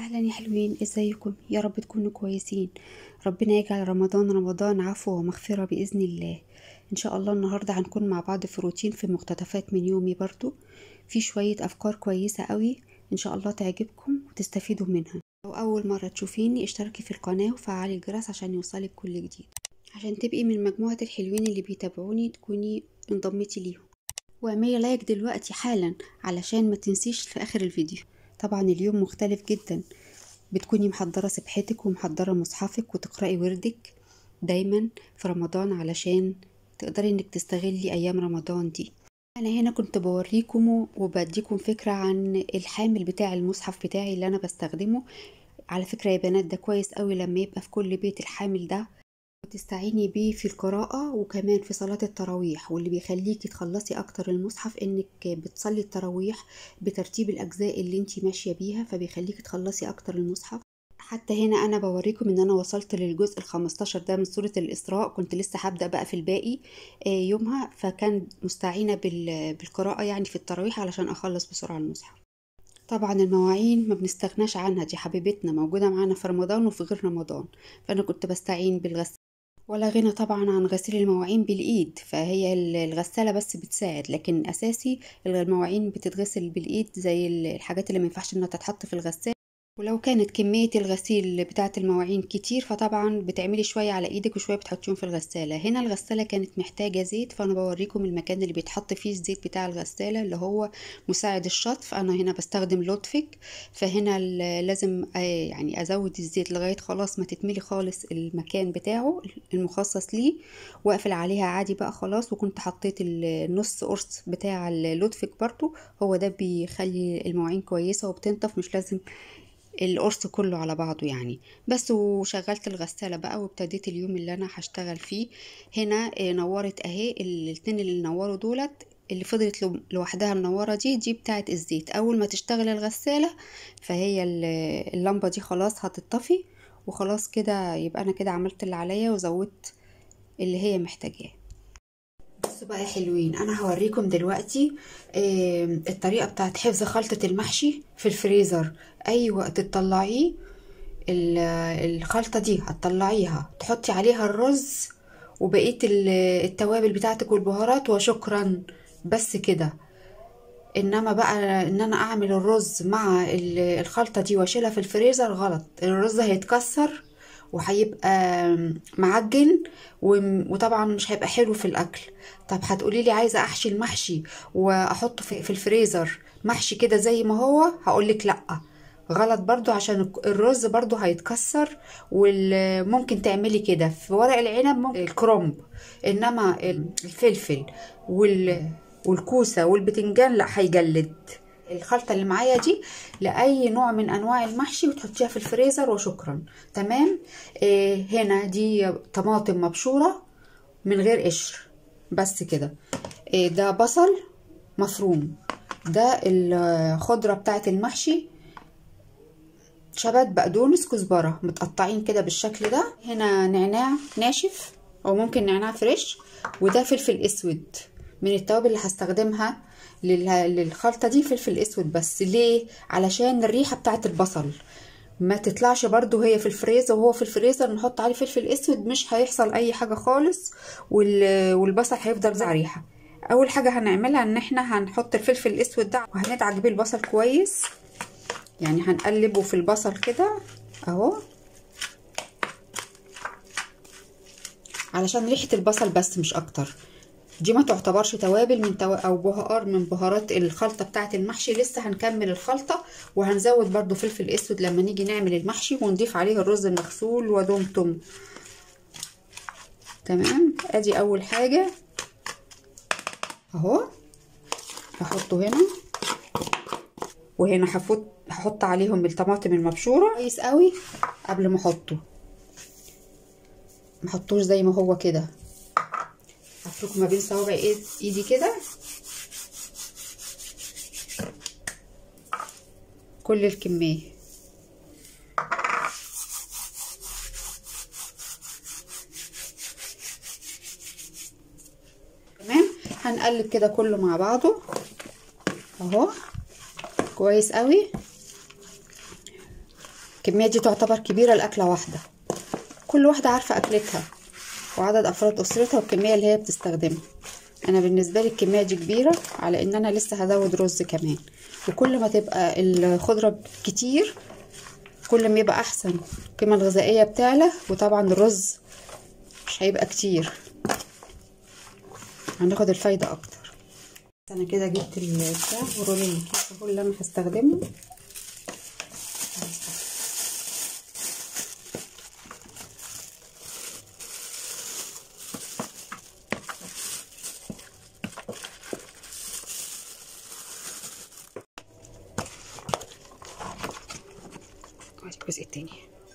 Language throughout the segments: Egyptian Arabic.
اهلا يا حلوين ازيكم يا رب تكونوا كويسين ربنا يجعل رمضان رمضان عفو ومغفرة بإذن الله ان شاء الله النهاردة هنكون مع بعض في روتين في مقتطفات من يومي برضو في شوية افكار كويسة قوي ان شاء الله تعجبكم وتستفيدوا منها لو اول مرة تشوفيني اشتركي في القناة وفعلي الجرس عشان يوصلك كل جديد عشان تبقي من مجموعة الحلوين اللي بيتابعوني تكوني انضميتي ليهم واعملي لايك دلوقتي حالا علشان ما تنسيش في اخر الفيديو طبعا اليوم مختلف جدا بتكوني محضرة سبحتك ومحضرة مصحفك وتقرأي وردك دايما في رمضان علشان تقدري انك تستغلي ايام رمضان دي انا هنا كنت بوريكم وبديكم فكرة عن الحامل بتاع المصحف بتاعي اللي انا بستخدمه على فكرة يا بنات ده كويس قوي لما يبقى في كل بيت الحامل ده وتستعيني بيه في القراءة وكمان في صلاة التراويح واللي بيخليكي تخلصي أكتر المصحف إنك بتصلي التراويح بترتيب الأجزاء اللي انتي ماشية بيها فبيخليكي تخلصي أكتر المصحف حتى هنا أنا بوريكم إن أنا وصلت للجزء الخمستاشر ده من سورة الإسراء كنت لسه هبدأ بقى في الباقي يومها فكان مستعينة بالقراءة يعني في التراويح علشان أخلص بسرعة المصحف طبعا المواعين ما بنستغناش عنها دي حبيبتنا موجودة معانا في رمضان وفي غير رمضان فأنا كنت بستعين بالغسالة ولا غنى طبعا عن غسيل المواعين بالإيد فهي الغسالة بس بتساعد لكن أساسي المواعين بتتغسل بالإيد زي الحاجات اللي ما ينفعش إنها تتحط في الغسالة ولو كانت كمية الغسيل بتاعة المواعين كتير فطبعا بتعملي شوية على ايدك وشوية بتحطيهم في الغسالة هنا الغسالة كانت محتاجة زيت فانا بوريكم المكان اللي بيتحط فيه الزيت بتاع الغسالة اللي هو مساعد الشطف انا هنا بستخدم لطفك فهنا لازم يعني ازود الزيت لغاية خلاص ما تتملي خالص المكان بتاعه المخصص ليه واقفل عليها عادي بقى خلاص وكنت حطيت النص قرص بتاع لطفك برضو هو ده بيخلي المواعين كويسة وبتنطف مش لازم القرص كله على بعضه يعني بس وشغلت الغسالة بقى وابتديت اليوم اللي انا هشتغل فيه هنا نورت اهي الاتنين اللي نوروا دولت اللي فضلت لوحدها منورة دي دي بتاعت الزيت اول ما تشتغل الغسالة فهي اللمبة دي خلاص هتطفي وخلاص كده يبقى انا كده عملت اللي عليا وزودت اللي هي محتاجاه بصوا بقى يا حلوين انا هوريكم دلوقتي آه الطريقه بتاعت حفظ خلطه المحشي في الفريزر اي وقت تطلعيه الخلطه دي هتطلعيها تحطي عليها الرز وبقيه التوابل بتاعتك والبهارات وشكرا بس كده انما بقى ان انا اعمل الرز مع الخلطه دي واشيلها في الفريزر غلط الرز هيتكسر وهيبقى معجن وطبعا مش هيبقى حلو في الاكل طب هتقولي لي عايزه احشي المحشي واحطه في الفريزر محشي كده زي ما هو هقولك لا غلط برضو عشان الرز برضو هيتكسر وممكن تعملي كده في ورق العنب ممكن الكرنب انما الفلفل والكوسه والبتنجان لا هيجلد الخلطة اللي معايا دي لأي نوع من أنواع المحشي وتحطيها في الفريزر وشكرا تمام آه هنا دي طماطم مبشورة من غير قشر بس كده آه ده بصل مفروم ده الخضرة بتاعت المحشي شبت بقدونس كزبرة متقطعين كده بالشكل ده هنا نعناع ناشف أو ممكن نعناع فريش وده فلفل أسود من التوابل اللي هستخدمها للخلطة دي فلفل اسود بس ليه علشان الريحة بتاعت البصل ما تطلعش برضو هي في الفريزر وهو في الفريزر نحط عليه فلفل اسود مش هيحصل اي حاجة خالص والبصل هيفضل زي ريحة اول حاجة هنعملها ان احنا هنحط الفلفل الاسود ده وهندعك بيه البصل كويس يعني هنقلبه في البصل كده اهو علشان ريحة البصل بس مش اكتر دي ما تعتبرش توابل من تو... او بهار من بهارات الخلطه بتاعه المحشي لسه هنكمل الخلطه وهنزود برضو فلفل اسود لما نيجي نعمل المحشي ونضيف عليه الرز المغسول ودوم توم تمام ادي اول حاجه اهو هحطه هنا وهنا هفوت هحط عليهم الطماطم المبشوره كويس قوي قبل ما احطه ما احطوش زي ما هو كده هفركه ما بين صوابع ايدي كده كل الكمية تمام هنقلب كده كله مع بعضه اهو كويس قوي الكميه دي تعتبر كبيره لاكله واحده كل واحده عارفه اكلتها وعدد افراد اسرتها والكميه اللي هي بتستخدمها انا بالنسبه لي الكميه دي كبيره على ان انا لسه هزود رز كمان وكل ما تبقى الخضره كتير كل ما يبقى احسن القيمه الغذائيه بتعلى وطبعا الرز مش هيبقى كتير هناخد الفايده اكتر انا كده جبت البتاع ورول الكيس اهو اللي انا هستخدمه الجزء التاني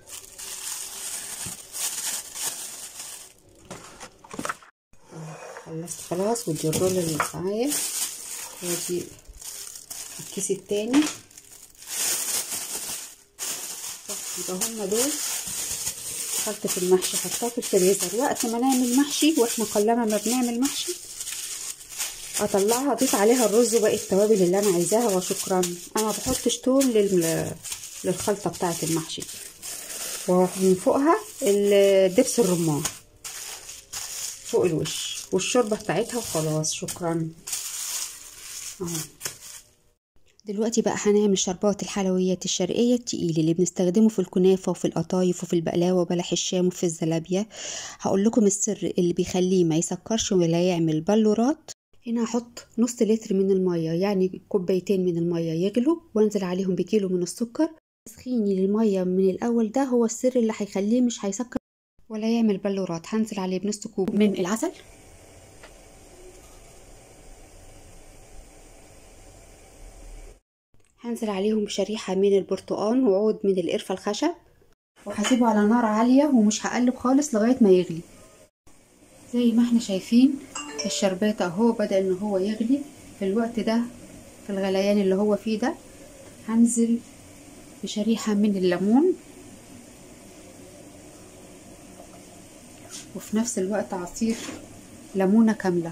خلصت خلاص ودي الرول اللي معايا ودي الكيس التاني يبقى هما دول حطت في المحشي حطها في الفريزر وقت ما نعمل محشي واحنا قلما ما بنعمل محشي اطلعها اضيف عليها الرز وباقي التوابل اللي انا عايزاها وشكرا انا ما بحطش توم لل... للخلطه بتاعه المحشي ومن فوقها دبس الرمان فوق الوش والشوربه بتاعتها وخلاص شكرا اهو دلوقتي بقى هنعمل شربات الحلويات الشرقية التقيل اللي بنستخدمه في الكنافة وفي القطايف وفي البقلاوة وبلح الشام وفي الزلابية هقول لكم السر اللي بيخليه ما يسكرش ولا يعمل بلورات هنا هحط نص لتر من المية يعني كوبايتين من المية يغلوا وانزل عليهم بكيلو من السكر تسخيني للمية من الأول ده هو السر اللي هيخليه مش هيسكر ولا يعمل بلورات هنزل عليه بنص كوب من العسل هنزل عليهم بشريحة من البرتقان وعود من القرفة الخشب وهسيبه على نار عالية ومش هقلب خالص لغاية ما يغلي زي ما احنا شايفين الشربات اهو بدأ ان هو يغلي في الوقت ده في الغليان اللي هو فيه ده هنزل بشريحة من الليمون وفي نفس الوقت عصير ليمونة كاملة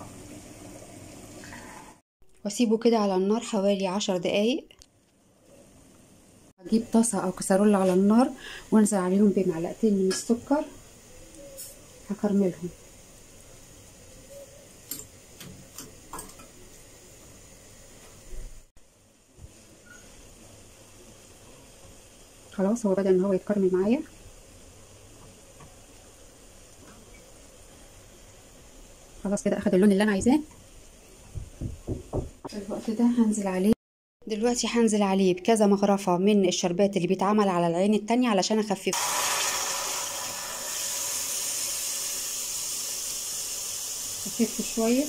واسيبه كده على النار حوالي عشر دقايق اجيب طاسة او كسرولة على النار وانزل عليهم بمعلقتين من السكر هكرملهم خلاص هو بدأ ان هو يتكرمل معايا خلاص كده اخد اللون اللي انا عايزاه في الوقت ده هنزل عليه دلوقتي هنزل عليه بكذا مغرفة من الشربات اللي بيتعمل على العين التانية علشان اخففه خففه شوية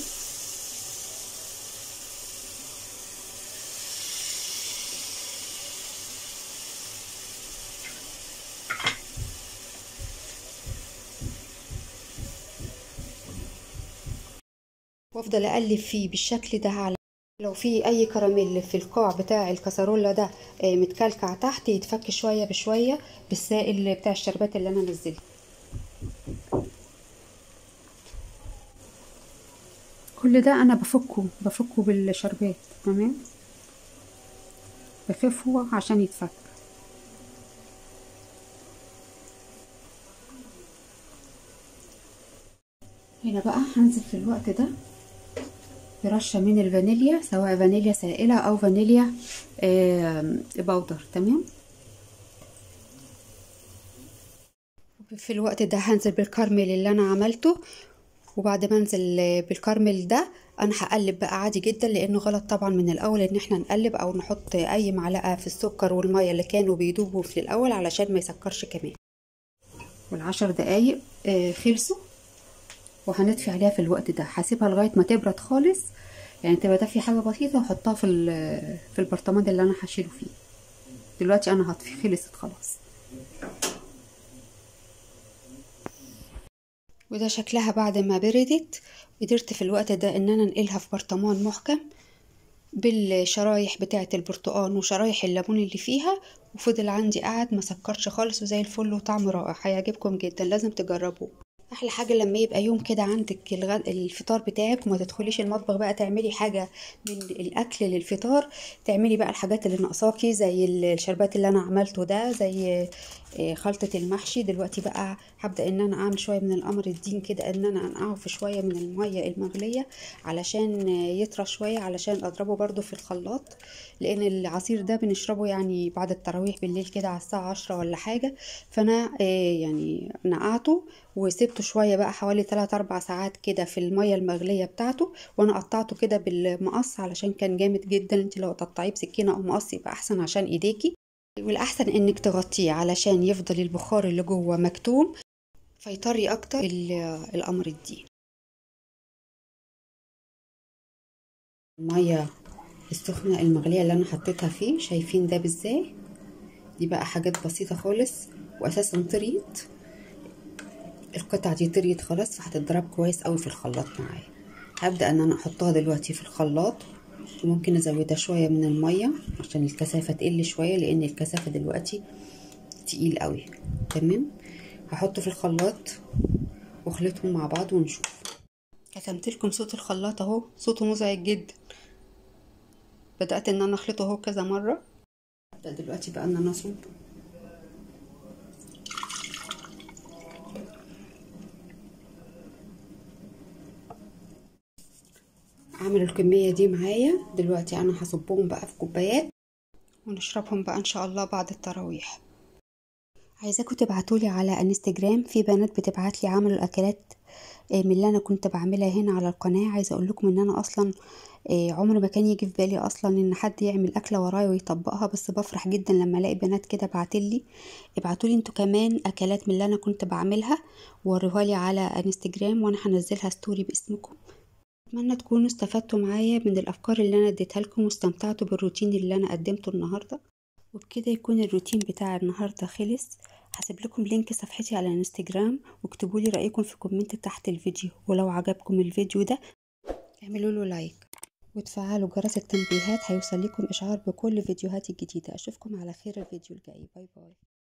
وافضل اقلب فيه بالشكل ده على لو في اي كراميل في القاع بتاع الكسرولة ده متكلكع تحت يتفك شوية بشوية بالسائل بتاع الشربات اللي انا نزلته كل ده انا بفكه بفكه بالشربات تمام بخفه عشان يتفك هنا بقى هنزل في الوقت ده برشة من الفانيليا سواء فانيليا سائلة أو فانيليا باودر تمام في الوقت ده هنزل بالكرمل اللي أنا عملته وبعد ما انزل بالكرمل ده انا هقلب بقى عادي جدا لانه غلط طبعا من الاول ان احنا نقلب او نحط اي معلقه في السكر والميه اللي كانوا بيدوبوا في الاول علشان ما يسكرش كمان والعشر دقايق خلصوا وهنطفي عليها في الوقت ده هسيبها لغايه ما تبرد خالص يعني تبقى دافيه حاجه بسيطه واحطها في في البرطمان اللي انا هشيله فيه دلوقتي انا هطفي خلصت خلاص وده شكلها بعد ما بردت قدرت في الوقت ده ان انا انقلها في برطمان محكم بالشرايح بتاعه البرتقال وشرايح الليمون اللي فيها وفضل عندي قاعد ما سكرش خالص وزي الفل وطعمه رائع هيعجبكم جدا لازم تجربوه احلى حاجه لما يبقى يوم كده عندك الغد... الفطار بتاعك وما تدخليش المطبخ بقى تعملي حاجه من الاكل للفطار تعملي بقى الحاجات اللي ناقصاكي زي الشربات اللي انا عملته ده زي خلطه المحشي دلوقتي بقى هبدا ان انا اعمل شويه من القمر الدين كده ان انا انقعه في شويه من الميه المغليه علشان يطرى شويه علشان اضربه برده في الخلاط لان العصير ده بنشربه يعني بعد التراويح بالليل كده على الساعه عشرة ولا حاجه فانا يعني نقعته وسبته شويه بقى حوالي 3 4 ساعات كده في الميه المغليه بتاعته وانا قطعته كده بالمقص علشان كان جامد جدا انت لو تقطعيه بسكينه او مقص يبقى احسن عشان ايديكي والاحسن انك تغطيه علشان يفضل البخار اللي جوه مكتوم فيطري اكتر القمر الدين الميه السخنه المغليه اللي انا حطيتها فيه شايفين ده ازاي دي بقى حاجات بسيطه خالص واساسا طريت القطعه دي طريت خلاص فهتتضرب كويس قوي في الخلاط معايا هبدا ان انا احطها دلوقتي في الخلاط وممكن ازودها شويه من الميه عشان الكثافه تقل شويه لان الكثافه دلوقتي تقيل قوي تمام هحطه في الخلاط واخلطهم مع بعض ونشوف كتمت لكم صوت الخلاط اهو صوته مزعج جدا بدات ان انا اخلطه اهو كذا مره ابدا دلوقتي بقى ان انا اصب عامل الكمية دي معايا دلوقتي انا هصبهم بقى في كوبايات ونشربهم بقى ان شاء الله بعد التراويح عايزاكم تبعتولي على انستجرام في بنات بتبعتلي عملوا الاكلات من اللي انا كنت بعملها هنا على القناة عايزة اقول لكم ان انا اصلا عمر ما كان يجي في بالي اصلا ان حد يعمل اكله ورايا ويطبقها بس بفرح جدا لما الاقي بنات كده بعتلي ابعتولي انتوا كمان اكلات من اللي انا كنت بعملها وروها لي على انستجرام وانا هنزلها ستوري باسمكم اتمنى تكونوا استفدتوا معايا من الافكار اللي انا اديتها لكم واستمتعتوا بالروتين اللي انا قدمته النهارده وبكده يكون الروتين بتاع النهارده خلص هسيب لكم لينك صفحتي على الانستجرام واكتبوا لي رايكم في كومنت تحت الفيديو ولو عجبكم الفيديو ده اعملوا له لايك وتفعلوا جرس التنبيهات هيوصل لكم اشعار بكل فيديوهاتي الجديده اشوفكم على خير الفيديو الجاي باي باي